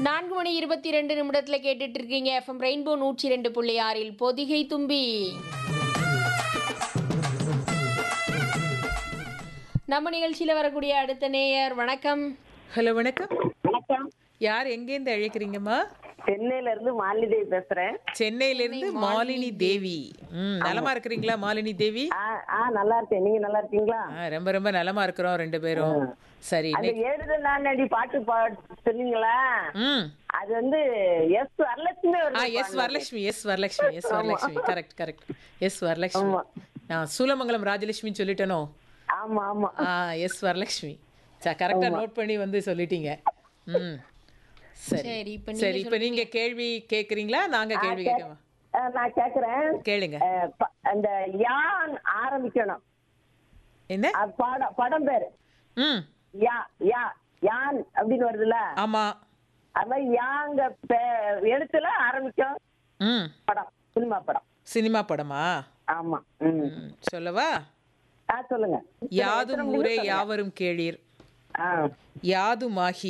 நான்கு மணி இருபத்தி ரெண்டு நிமிடத்துல கேட்டுட்டு இருக்கீங்க எஃப்எம் ரெயின்போ நூற்றி ரெண்டு புள்ளி ஆறில் பொதிகை தும்பி நம்ம நிகழ்ச்சியில வரக்கூடிய அடுத்த நேயர் வணக்கம் ஹலோ வணக்கம் வணக்கம் யார் எங்கேருந்து அழைக்கிறீங்கம்மா சென்னையில இருந்து மாலிதேவி பேசுறேன் சென்னையிலிருந்து மாலினி தேவி ம் நலமா இருக்கிறீங்களா மாலினி தேவி ஆ ஆ நல்லா இருக்கேன் நீங்க நல்லா இருக்கீங்களா ஆ, ரொம்ப ரொம்ப நலமா இருக்கிறோம் ரெண்டு பேரும் சரி அந்த இன்னைக்கு- ஏழுதல் நானடி பாட்டு பாட்டு சொன்னீங்களா ம் அது வந்து எஸ் வரலட்சுமி ஆ அவர்கள் S Varalakshmi S Varalakshmi S Varalakshmi correct correct S Varalakshmi ஆமா. நான் சூலமங்கலம் ராஜலட்சுமி சொல்லிட்டேனோ ஆமா ஆமா ஆ எஸ் வரலட்சுமி சா கரெக்டா நோட் பண்ணி வந்து சொல்லிட்டீங்க ம் சரி சரி, இப்ப நீங்க சரி இப்போ நீங்க கேள்வி கேக்குறீங்களா நாங்க கேள்வி கேட்கவா ஆ, நான் கேக்குறேன் கேளுங்க ஆ, ப- அந்த யான் ஆரம்பிக்கணும் என்ன அது படம் படம் பேரு ம் யா யா யான் அப்படின்னு வருதுல்ல ஆமா அது மாதிரி யாங்க பே- எழுத்துல ஆரம்பிக்கும் ம் படம் சினிமா படம் சினிமா படமா ஆமா ம் ம், சொல்லவா ஆ சொல்லுங்க யாதும் ஊரே யாவரும் கேளீர் ஆ யாதுமாகி